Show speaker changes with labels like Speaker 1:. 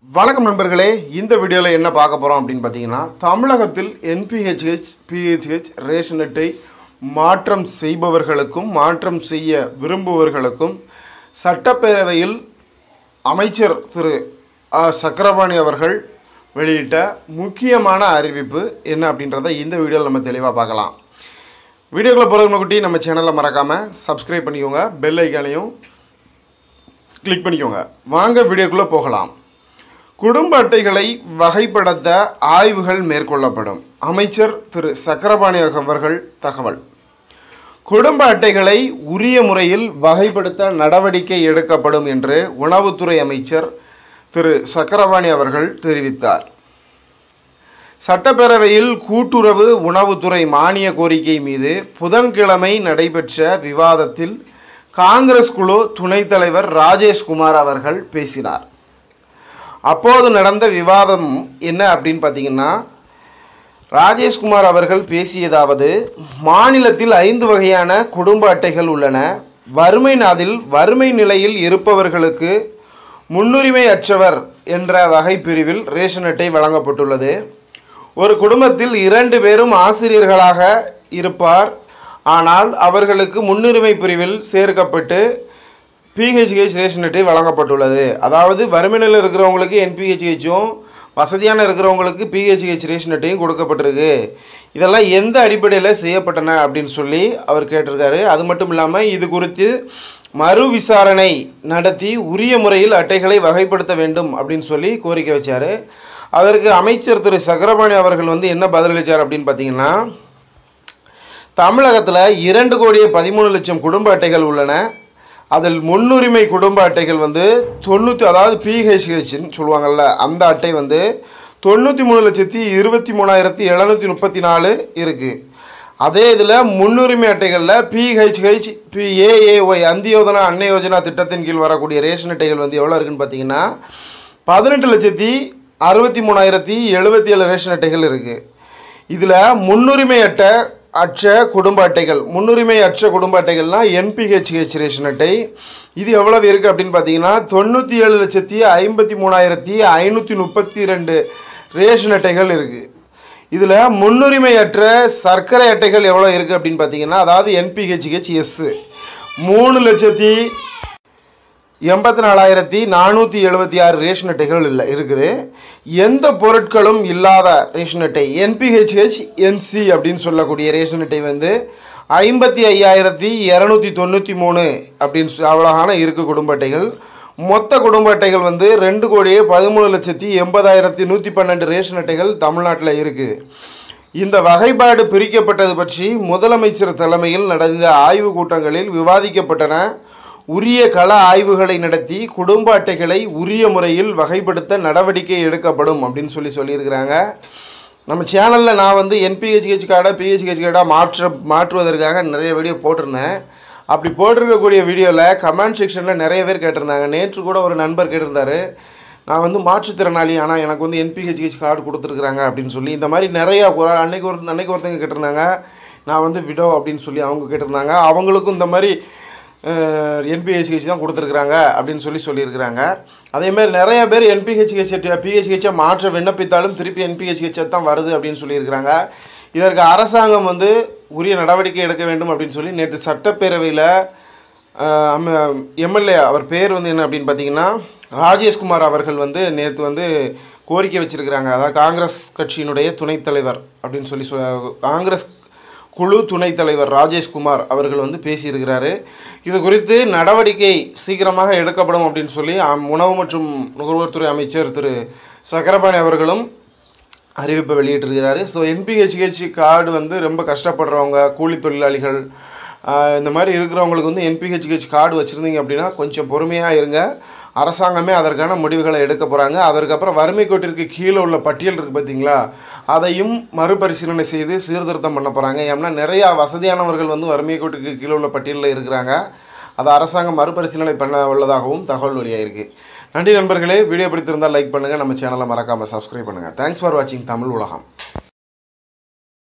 Speaker 1: வணக்கம் நண்பர்களே இந்த வீடியோவில் என்ன பார்க்க போகிறோம் அப்படின்னு பார்த்தீங்கன்னா தமிழகத்தில் என்பிஹெச்ஹெச் பிஹெச்ஹெச் ரேஷன் அட்டை மாற்றம் செய்பவர்களுக்கும் மாற்றம் செய்ய விரும்புபவர்களுக்கும் சட்டப்பேரவையில் அமைச்சர் திரு ஆ. சக்கரபாணி அவர்கள் வெளியிட்ட முக்கியமான அறிவிப்பு என்ன அப்படின்றத இந்த வீடியோவில் நம்ம தெளிவாக பார்க்கலாம் வீடியோக்குள்ளே போகிறதுக்கு குட்டி நம்ம சேனலை மறக்காமல் சப்ஸ்கிரைப் பண்ணிக்கோங்க பெல் ஐக்கானையும் கிளிக் பண்ணிக்கோங்க வாங்க வீடியோக்குள்ளே போகலாம் குடும்ப அட்டைகளை வகைப்படுத்த ஆய்வுகள் மேற்கொள்ளப்படும் அமைச்சர் திரு சக்கரபாணி அவர்கள் தகவல் குடும்ப அட்டைகளை உரிய முறையில் வகைப்படுத்த நடவடிக்கை எடுக்கப்படும் என்று உணவுத்துறை அமைச்சர் திரு சக்கரபாணி அவர்கள் தெரிவித்தார் சட்டப்பேரவையில் கூட்டுறவு உணவுத்துறை மானிய கோரிக்கை மீது புதன்கிழமை நடைபெற்ற விவாதத்தில் காங்கிரஸ் குழு துணைத் தலைவர் ராஜேஷ்குமார் அவர்கள் பேசினார் அப்போது நடந்த விவாதம் என்ன அப்படின்னு பார்த்தீங்கன்னா ராஜேஷ்குமார் அவர்கள் பேசியதாவது மாநிலத்தில் ஐந்து வகையான குடும்ப அட்டைகள் உள்ளன வறுமை நாதில் வறுமை நிலையில் இருப்பவர்களுக்கு முன்னுரிமை அற்றவர் என்ற வகை பிரிவில் ரேஷன் அட்டை வழங்கப்பட்டுள்ளது ஒரு குடும்பத்தில் இரண்டு பேரும் ஆசிரியர்களாக இருப்பார் ஆனால் அவர்களுக்கு முன்னுரிமை பிரிவில் சேர்க்கப்பட்டு பிஹெச்ஹெச் ரேஷன் அட்டை வழங்கப்பட்டுள்ளது அதாவது வறுமையில் இருக்கிறவங்களுக்கு என்பிஹெச்ஹெச்சும் வசதியான இருக்கிறவங்களுக்கு பிஹெச்ஹெச் ரேஷன் அட்டையும் கொடுக்கப்பட்டிருக்கு இதெல்லாம் எந்த அடிப்படையில் செய்யப்பட்டன அப்படின்னு சொல்லி அவர் கேட்டிருக்காரு அது மட்டும் இல்லாமல் இது குறித்து மறு விசாரணை நடத்தி உரிய முறையில் அட்டைகளை வகைப்படுத்த வேண்டும் அப்படின்னு சொல்லி கோரிக்கை வச்சார் அதற்கு அமைச்சர் திரு சக்கரபாணி அவர்கள் வந்து என்ன பதிலளித்தார் அப்படின்னு பார்த்தீங்கன்னா தமிழகத்தில் இரண்டு கோடியே பதிமூணு லட்சம் குடும்ப அட்டைகள் உள்ளன அதில் முன்னுரிமை குடும்ப அட்டைகள் வந்து தொண்ணூற்றி அதாவது பிஹெச்ஹெச்னு சொல்லுவாங்கள்ல அந்த அட்டை வந்து தொண்ணூற்றி மூணு லட்சத்தி இருபத்தி மூணாயிரத்தி எழுநூற்றி முப்பத்தி நாலு இருக்குது அதே இதில் முன்னுரிமை அட்டைகளில் பிஹெச்ஹெச் பிஏஏஒய் அந்தியோதனா அன்னை யோஜனா திட்டத்தின் கீழ் வரக்கூடிய ரேஷன் அட்டைகள் வந்து எவ்வளோ இருக்குன்னு பார்த்தீங்கன்னா பதினெட்டு லட்சத்தி அறுபத்தி மூணாயிரத்தி எழுபத்தி ஏழு ரேஷன் அட்டைகள் இருக்குது இதில் முன்னுரிமை அட்டை அற்ற குடும்ப அட்டைகள் முன்னுரிமை அற்ற குடும்ப அட்டைகள்னால் என்பிஹெச்ஹெச் ரேஷன் அட்டை இது எவ்வளவு இருக்குது அப்படின்னு பார்த்தீங்கன்னா தொண்ணூற்றி ஏழு லட்சத்தி ஐம்பத்தி மூணாயிரத்தி ஐநூற்றி முப்பத்தி ரெண்டு ரேஷன் அட்டைகள் இருக்குது இதில் முன்னுரிமை அற்ற சர்க்கரை அட்டைகள் எவ்வளோ இருக்குது அப்படின்னு பார்த்தீங்கன்னா அதாவது என்பிஹெச்ஹெச் எஸ் மூணு லட்சத்தி எண்பத்தி நாலாயிரத்தி நானூற்றி எழுபத்தி ஆறு ரேஷன் அட்டைகள் இல்லை இருக்குது எந்த பொருட்களும் இல்லாத ரேஷன் அட்டை என்பிஹெச்ஹெச் என்சி அப்படின்னு சொல்லக்கூடிய ரேஷன் அட்டை வந்து ஐம்பத்தி ஐயாயிரத்தி இரநூத்தி தொண்ணூற்றி மூணு அப்படின்னு சொ- அவ்வளோகான இருக்குது குடும்ப அட்டைகள் மொத்த குடும்ப அட்டைகள் வந்து ரெண்டு கோடியே பதிமூணு லட்சத்தி எண்பதாயிரத்தி நூற்றி பன்னெண்டு ரேஷன் அட்டைகள் தமிழ்நாட்டில் இருக்குது இந்த வகைப்பாடு பிரிக்கப்பட்டது பற்றி முதலமைச்சர் தலைமையில் நடந்த ஆய்வுக் கூட்டங்களில் விவாதிக்கப்பட்டன உரிய கள ஆய்வுகளை நடத்தி குடும்ப அட்டைகளை உரிய முறையில் வகைப்படுத்த நடவடிக்கை எடுக்கப்படும் அப்படின்னு சொல்லி சொல்லியிருக்கிறாங்க நம்ம சேனலில் நான் வந்து என்பிஹெச்ஹெச் கார்டை பிஹெச்ஹெச் கார்டாக மாற்ற மாற்றுவதற்காக நிறைய வீடியோ போட்டிருந்தேன் அப்படி போட்டிருக்கக்கூடிய வீடியோவில் கமெண்ட் செக்ஷனில் நிறைய பேர் கேட்டிருந்தாங்க நேற்று கூட ஒரு நண்பர் கேட்டிருந்தாரு நான் வந்து மாற்றுத்திறனாளி ஆனால் எனக்கு வந்து என்பிஹெச்ஹெச் கார்டு கொடுத்துருக்குறாங்க அப்படின்னு சொல்லி இந்த மாதிரி நிறையா ஒரு அன்னைக்கு ஒரு அன்னைக்கு ஒருத்தங்க கேட்டிருந்தாங்க நான் வந்து விடோ அப்படின்னு சொல்லி அவங்க கேட்டிருந்தாங்க அவங்களுக்கும் இந்த மாதிரி என்பிஹெச்ஹெச் தான் கொடுத்துருக்குறாங்க அப்படின்னு சொல்லி சொல்லியிருக்கிறாங்க அதேமாதிரி நிறைய பேர் என்பிஹெச்ஹெச் பிஹெச்ஹெச்சை மாற்ற விண்ணப்பித்தாலும் திருப்பி என்பிஹெச்ஹெச் தான் வருது அப்படின்னு சொல்லியிருக்கிறாங்க இதற்கு அரசாங்கம் வந்து உரிய நடவடிக்கை எடுக்க வேண்டும் அப்படின்னு சொல்லி நேற்று சட்டப்பேரவையில் எம்எல்ஏ அவர் பேர் வந்து என்ன அப்படின்னு பார்த்தீங்கன்னா ராஜேஷ்குமார் அவர்கள் வந்து நேற்று வந்து கோரிக்கை வச்சிருக்கிறாங்க அதாவது காங்கிரஸ் கட்சியினுடைய துணைத் தலைவர் அப்படின்னு சொல்லி சொ- காங்கிரஸ் குழு துணைத் தலைவர் ராஜேஷ்குமார் அவர்கள் வந்து பேசியிருக்கிறாரு இது குறித்து நடவடிக்கை சீக்கிரமாக எடுக்கப்படும் அப்படின்னு சொல்லி அம், உணவு மற்றும் நுகர்வோர் துறை அமைச்சர் திரு சக்கரபாணி அவர்களும் அறிவிப்பை வெளியிட்டிருக்கிறாரு ஸோ என்பிஹெச்ஹெச் கார்டு வந்து ரொம்ப கஷ்டப்படுறவங்க கூலி தொழிலாளிகள் ஆஹ், இந்த மாதிரி இருக்கிறவங்களுக்கு வந்து என்பிஹெச்ஹெச் கார்டு வச்சுருந்தீங்க அப்படின்னா கொஞ்சம் பொறுமையாக இருங்க அரசாங்கமே அதற்கான முடிவுகளை எடுக்க போகிறாங்க அதற்கப்புறம் வறுமை கோட்டிற்கு கீழே உள்ள பட்டியல் இருக்குது பார்த்தீங்களா அதையும் மறுபரிசீலனை செய்து சீர்திருத்தம் பண்ண போகிறாங்க ஏன்னா நிறையா வசதியானவர்கள் வந்து வறுமை கோட்டுக்கு கீழே உள்ள பட்டியலில் இருக்கிறாங்க அதை அரசாங்கம் மறுபரிசீலனை பண்ண உள்ளதாகவும் தகவல் வெளியாயிருக்கு நன்றி நண்பர்களே வீடியோ பிடித்திருந்தால் லைக் பண்ணுங்கள் நம்ம சேனலை மறக்காமல் சப்ஸ்கிரைப் பண்ணுங்கள் தேங்க்ஸ் ஃபார் வாட்சிங் தமிழ் உலகம்